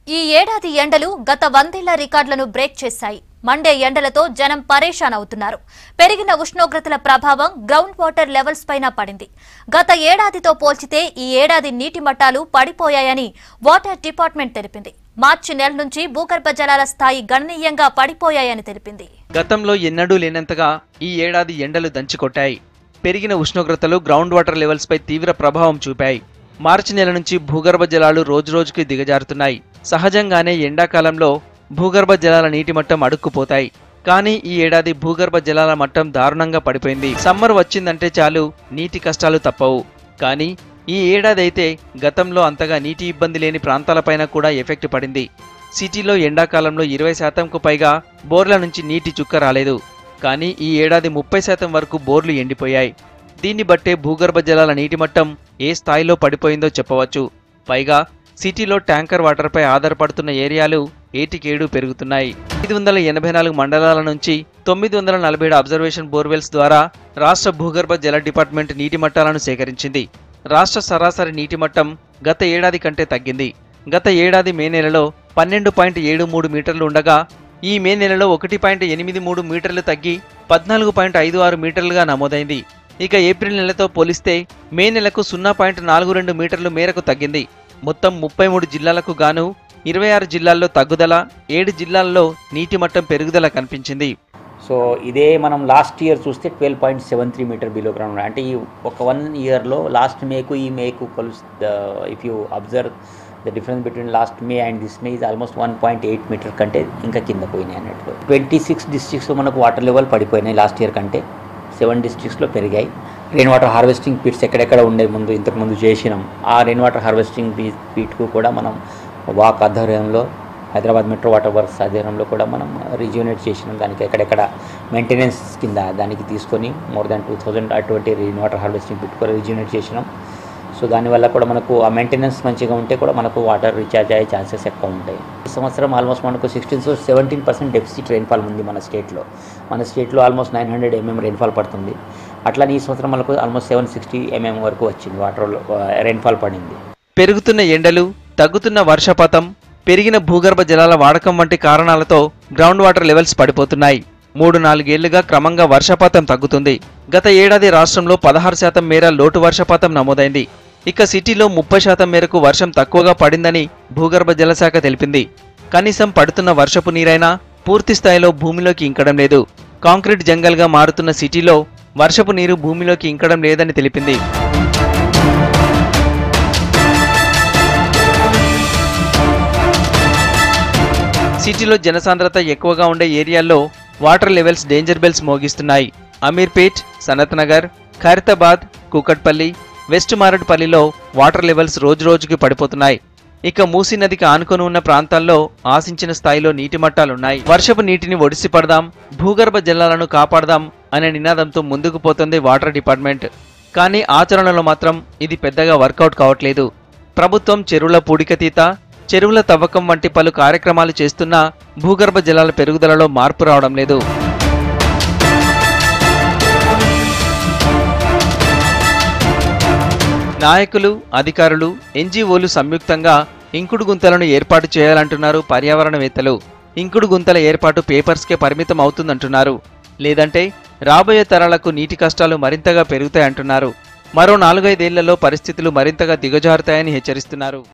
ఈ ఏడాది ఎండలు గత వందేళ్ల రికార్డులను బ్రేక్ చేశాయి మండే ఎండలతో జనం పరేషాన్ అవుతున్నారు పెరిగిన ఉష్ణోగ్రతల ప్రభావం గ్రౌండ్ వాటర్ లెవెల్స్ పైన పడింది గత ఏడాదితో పోల్చితే ఈ ఏడాది నీటి మట్టాలు పడిపోయాయని వాటర్ డిపార్ట్మెంట్ తెలిపింది మార్చి నెల నుంచి భూగర్భ జలాల స్థాయి గణనీయంగా పడిపోయాయని తెలిపింది గతంలో ఎన్నడూ లేనంతగా ఈ ఏడాది ఎండలు దంచికొట్టాయి పెరిగిన ఉష్ణోగ్రతలు గ్రౌండ్ వాటర్ లెవెల్స్పై తీవ్ర ప్రభావం చూపాయి మార్చి నెల నుంచి భూగర్భ జలాలు రోజురోజుకి దిగజారుతున్నాయి సహజంగానే ఎండాకాలంలో భూగర్భ జలాల నీటి మట్టం అడుక్కుపోతాయి కానీ ఈ ఏడాది భూగర్భ జలాల మట్టం దారుణంగా పడిపోయింది సమ్మర్ వచ్చిందంటే చాలు నీటి కష్టాలు తప్పవు కానీ ఈ ఏడాది అయితే గతంలో అంతగా నీటి ఇబ్బంది లేని ప్రాంతాలపైన కూడా ఎఫెక్ట్ పడింది సిటీలో ఎండాకాలంలో ఇరవై శాతంకు పైగా బోర్ల నుంచి నీటి చుక్క రాలేదు కానీ ఈ ఏడాది ముప్పై శాతం వరకు బోర్లు ఎండిపోయాయి దీన్ని బట్టే భూగర్భ జలాల నీటి మట్టం ఏ స్థాయిలో పడిపోయిందో చెప్పవచ్చు పైగా సిటీలో ట్యాంకర్ వాటర్పై ఆధారపడుతున్న ఏరియాలు ఏటికేడు పెరుగుతున్నాయి ఐదు వందల ఎనభై నాలుగు మండలాల నుంచి తొమ్మిది వందల నలభై ఏడు అబ్జర్వేషన్ బోర్వెల్స్ ద్వారా రాష్ట్ర భూగర్భ జల డిపార్ట్మెంట్ నీటి మట్టాలను సేకరించింది రాష్ట్ర సరాసరి నీటి మట్టం గత ఏడాది కంటే తగ్గింది గత ఏడాది మే నెలలో పన్నెండు పాయింట్ ఏడు మూడు మీటర్లు ఉండగా ఈ మే నెలలో ఒకటి పాయింట్ ఎనిమిది మూడు మీటర్లు తగ్గి పద్నాలుగు పాయింట్ ఐదు ఆరు మీటర్లుగా నమోదైంది ఇక ఏప్రిల్ నెలతో పోలిస్తే మే నెలకు సున్నా పాయింట్ నాలుగు రెండు మీటర్లు మేరకు తగ్గింది మొత్తం ముప్పై మూడు జిల్లాలకు గాను ఇరవై ఆరు జిల్లాల్లో తగ్గుదల ఏడు జిల్లాల్లో నీటి మట్టం పెరుగుదల కనిపించింది సో ఇదే మనం లాస్ట్ ఇయర్ చూస్తే twelve point seven three metre below ground అంటే ఈ ఒక వన్ ఇయర్లో లాస్ట్ మేకు ఈ మేకు కొలుస్ if you observe the difference between last May and this May is almost one point eight metre కంటే ఇంకా కింద పోయినాయి అన్నట్లు ట్వంటీ సిక్స్ డిస్ట్రిక్ట్స్లో మనకు వాటర్ లెవెల్ పడిపోయినాయి లాస్ట్ ఇయర్ కంటే సెవెన్ డిస్ట్రిక్ట్స్లో పెరిగాయి రెయిన్ వాటర్ హార్వెస్టింగ్ పిట్స్ ఎక్కడెక్కడ ఉండే ముందు ఇంతకు ముందు చేసినాం ఆ రెయిన్ వాటర్ హార్వెస్టింగ్ పీట్కు కూడా మనం వాక్ ఆధ్వర్యంలో హైదరాబాద్ మెట్రో వాటర్ వర్క్స్ ఆధ్వర్యంలో కూడా మనం రిజ్యూనేట్ చేసినాం దానికి ఎక్కడెక్కడ మెయింటెనెన్స్ కింద దానికి తీసుకొని మోర్ దాన్ టూ థౌజండ్ అటువంటి రెయిన్ వాటర్ హార్వెస్టింగ్ పిట్ కూడా రిజ్యూనేట్ చేసినాం సో దానివల్ల కూడా మనకు ఆ మెయింటెనెన్స్ మంచిగా ఉంటే కూడా మనకు వాటర్ రీఛార్జ్ అయ్యే ఛాన్సెస్ ఎక్కువ ఉంటాయి ఈ సంవత్సరం ఆల్మోస్ట్ మనకు sixteen to seventeen percent deficit rainfall ఉంది మన స్టేట్లో మన స్టేట్లో almost nine hundred mm rainfall పడుతుంది అట్లా ఈ సంవత్సరం మనకు ఆల్మోస్ట్ సెవెన్ సిక్స్టీ ఎంఎం వరకు వచ్చింది వాటర్ రెయిన్ఫాల్ పడింది పెరుగుతున్న ఎండలు తగ్గుతున్న వర్షపాతం పెరిగిన భూగర్భ జలాల వాడకం వంటి కారణాలతో గ్రౌండ్ వాటర్ లెవెల్స్ పడిపోతున్నాయి మూడు నాలుగేళ్లుగా క్రమంగా వర్షపాతం తగ్గుతుంది గత ఏడాది రాష్ట్రంలో పదహారు శాతం మేర లోటు వర్షపాతం నమోదైంది ఇక సిటీలో ముప్పై శాతం మేరకు వర్షం తక్కువగా పడిందని భూగర్భ జలశాఖ తెలిపింది కనీసం పడుతున్న వర్షపు నీరైనా పూర్తి స్థాయిలో భూమిలోకి ఇంకడం లేదు కాంక్రీట్ జంగల్గా మారుతున్న సిటీలో వర్షపు నీరు భూమిలోకి ఇంకడం లేదని తెలిపింది సిటీలో జనసాంద్రత ఎక్కువగా ఉండే ఏరియాల్లో వాటర్ లెవెల్స్ డేంజర్ బెల్స్ మోగిస్తున్నాయి అమీర్పేట్ సనత్ నగర్ ఖైరతాబాద్ కూకట్పల్లి వెస్ట్ మారడ్పల్లిలో వాటర్ లెవెల్స్ రోజురోజుకి పడిపోతున్నాయి ఇక మూసీ నదికి ఆనుకొని ఉన్న ప్రాంతాల్లో ఆశించిన స్థాయిలో నీటి మట్టాలున్నాయి వర్షపు నీటిని ఒడిసి పడదాం భూగర్భ జలాలను కాపాడదాం అనే నినాదంతో ముందుకు పోతుంది వాటర్ డిపార్ట్మెంట్ కానీ ఆచరణలో మాత్రం ఇది పెద్దగా వర్కౌట్ కావట్లేదు ప్రభుత్వం చెరువుల పూడికతీత చెరువుల తవ్వకం వంటి పలు కార్యక్రమాలు చేస్తున్నా భూగర్భ జలాల పెరుగుదలలో మార్పు రావడం లేదు నాయకులు అధికారులు ఎన్జీఓలు సంయుక్తంగా ఇంకుడు గుంతలను ఏర్పాటు చేయాలంటున్నారు పర్యావరణవేత్తలు ఇంకుడు గుంతల ఏర్పాటు పేపర్స్కే పరిమితం అవుతుందంటున్నారు లేదంటే రాబోయే తరాలకు నీటి కష్టాలు మరింతగా పెరుగుతాయంటున్నారు మరో నాలుగైదేళ్లలో పరిస్థితులు మరింతగా దిగజారుతాయని హెచ్చరిస్తున్నారు